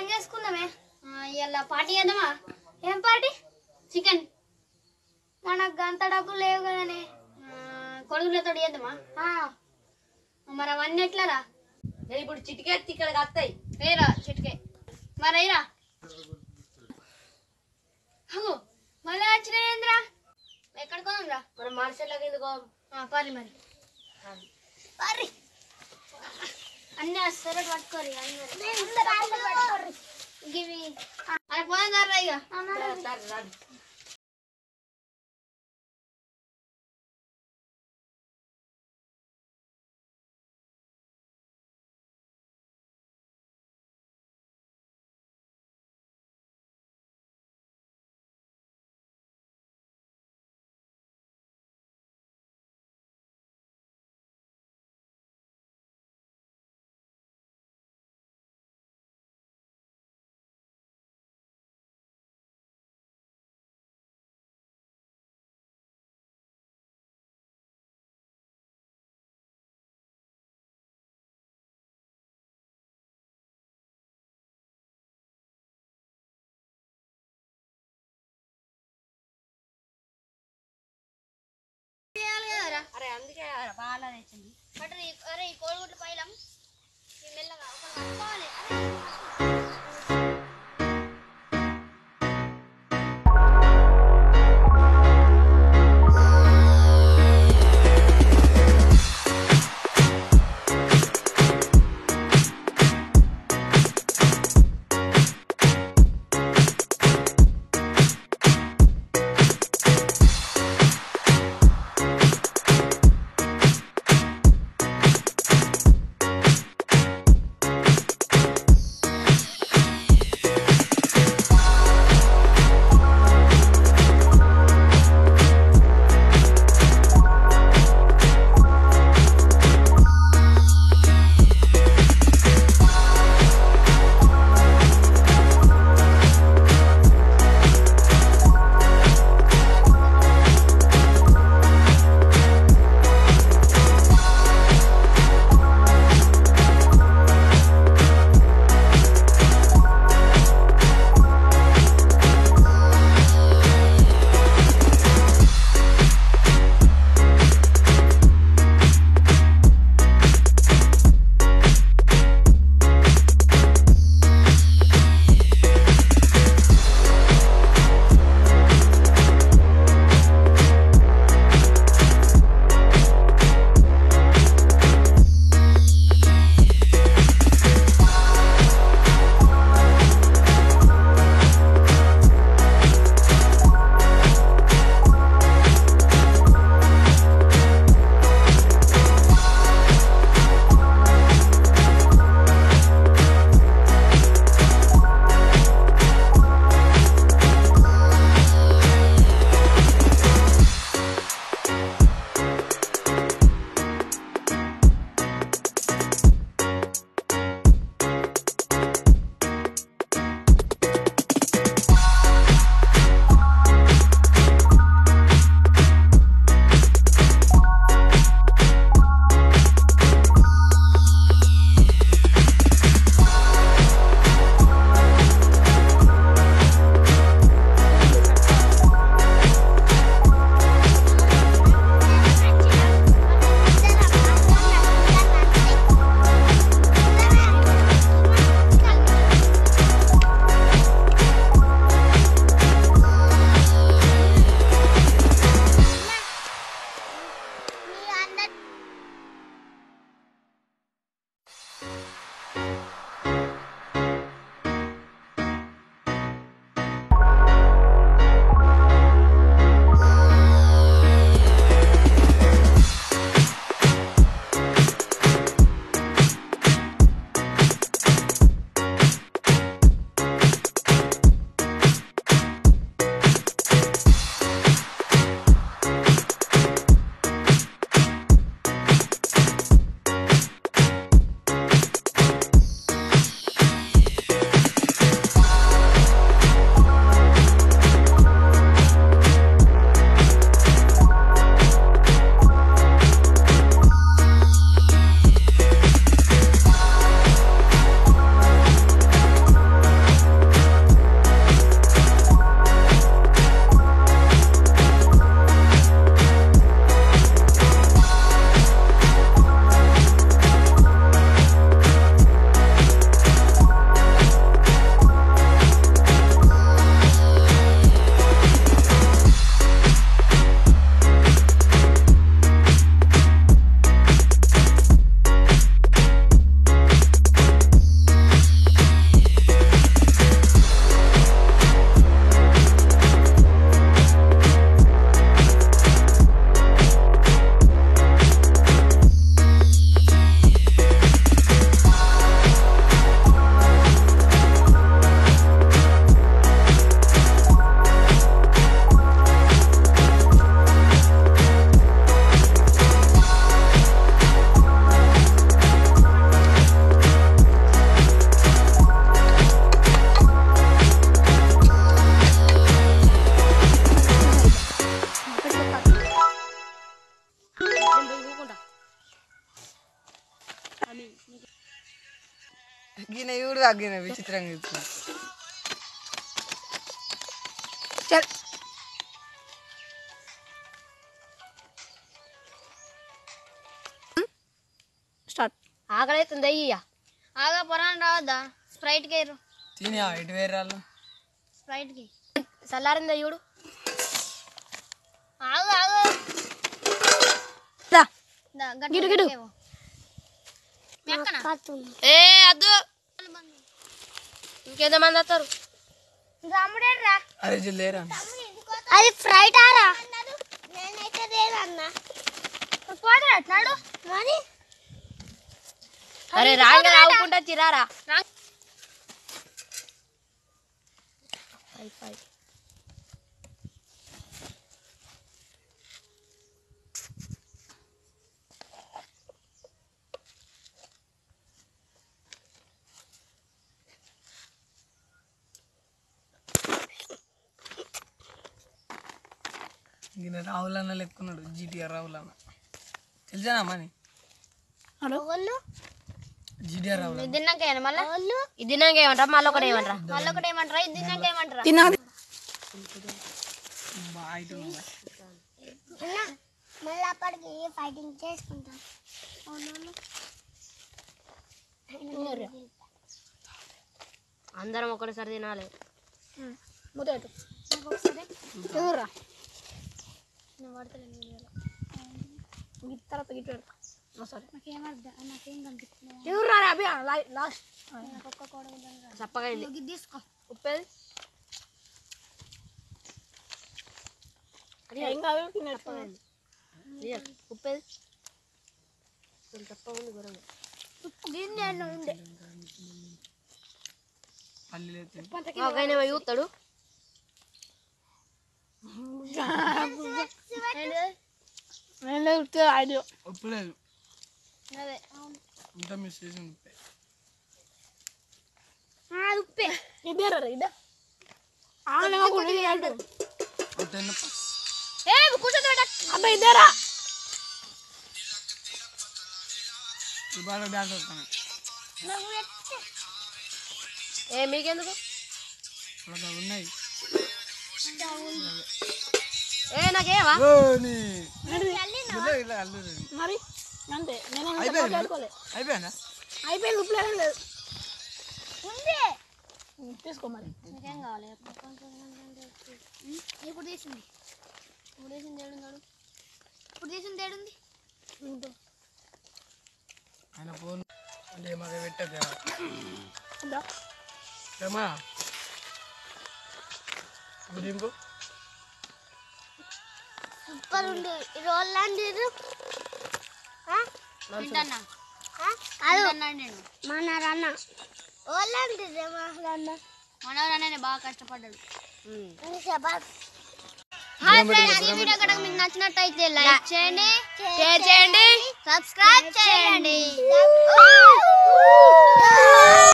ఏం చేసుకుందామే ఇవాళ పార్టీ చేద్దామా ఏం పార్టీ చికెన్ మనకు గంత డబ్బులు లేవు కదనే కొడుకులతో చేద్దామా ఆ. మరి అవన్నీ ఎట్లారా నేను ఇప్పుడు చిటికెత్తి ఇక్కడికి వస్తాయి వేరా చిటికే మరి అయ్యరా అగో మళ్ళీ వచ్చినాయేంద్రా ఎక్కడికి పోదాంరా మన మనుషులకు ఎందుకో పర్రి మరి పర్రి అన్నీ వస్తారు పట్టుకోరు అందరు గివి అది పోయిందారా ఇక చేయాలి కదరా అరే అందుకే బాగా తెచ్చింది అరే ఈ- అరే ఈ కోడిగుడ్లు పైలం ఈ మెల్లగా ఒకరు పట్టుకోవాలి అరే గిన ఇవుడు గిన విచిత్రంగా ఇస్తున్నా చల్ స్టార్ట్ ఆకలి అవుతుంది అయ్యా ఆగా పొరాన్ రావద్దా స్ప్రైట్ కేరు తిని ఇటు వేరే వాళ్ళు స్ప్రైట్ కి చల్లారింది అయ్యుడు ఆగు ఆగు దా. దా, గట్ల గిడు, గిడు. పెట్టేవో. మెక్కన ఏ అద్దు ఇంకేదో మంది వస్తారు రాముడేరా అరే లేరా అది ఫ్రైట్ ఆరా నేనైతే లేదన్నా పోతే అట్లాడు మరి అరే రాంగ రావుకుంటా చిరారా గిన రావులన్న లెక్కున్నాడు జీటీఆర్ రావులన్న తెలిసానా మని వాళ్ళు జీటీఆర్ రావులన్న ఇది తిన్నాక ఏమన్నా మళ్ళా వాళ్ళు ఇది తిన్నాక ఏమంటారా మళ్ళీ ఒకటి ఏమంటారా మళ్ళీ ఒకటి ఏమంటారా ఇది తిన్నాక ఏమంటారా తిన్నా బాగా ఇటు నువ్వు. మళ్ళీ అప్పటికి ఫైటింగ్ చేసుకుంటాం అందరం ఒకటిసారి తినాలి ముద్దట్టు ఎవరా నేను పడతలేను తర్వాత గిట్టు సరే నాకేమర్థం నాకేం కనిపిస్తుంది ఎవరు రారా అభి లాస్ట్ ఒక్క కోడ చప్పగా అయింది ఇది తీసుకో ఉప్పేది ఏం కాదు చప్పగా అయింది రియల్ ఉప్పేది కొంచెం చప్పగా ఉంది ఘోరంగా దీన్ని ఉండే పల్లీలు ఎత్తి. ఒక ఆయన ఏమో చూస్తాడు ఉప్పు లేదు అదే అంతా మిస్ చేసి ఉప్పే ఉప్పే అంత ఎన్నప్ప ఏ కూర్చోదు అబ్బా ఇద్దరా ఇవాళ డాన్స్ వస్తాను ఏ మీకెందుకు అక్కడ ఉన్నాయి ఏ నాకేవా ఓ, నీ. ఇలా, ఇలా అల్లుడు. మరి అంతే నేను అయిపోయిందా అయిపోయిందా అయిపోయింది ఉప్పులేదు లేదు ఉంది తీసుకో మరి ఇంకేం కావాలి ఉం? ఇప్పుడు తీసింది ఇప్పుడు తీసింది ఏడున్నాడు ఇప్పుడు తీసింది ఏడుంది ఆయన ఫోన్ అంటే మాకు పెట్టదు ఏమా ఇప్పుడు ఇంకో సూపర్ ఉంది రోల్లాండి వింటన్నా కాదు నేను మనరన్న ఓలాంటిదే మనరన్న మనవరన్న బాగా కష్టపడ్డాడు హాయ్ ఫ్రెండ్స్ ఈ వీడియో కనుక మీకు నచ్చినట్టయితే లైక్ చేయండి షేర్ చేయండి సబ్స్క్రైబ్ చేయండి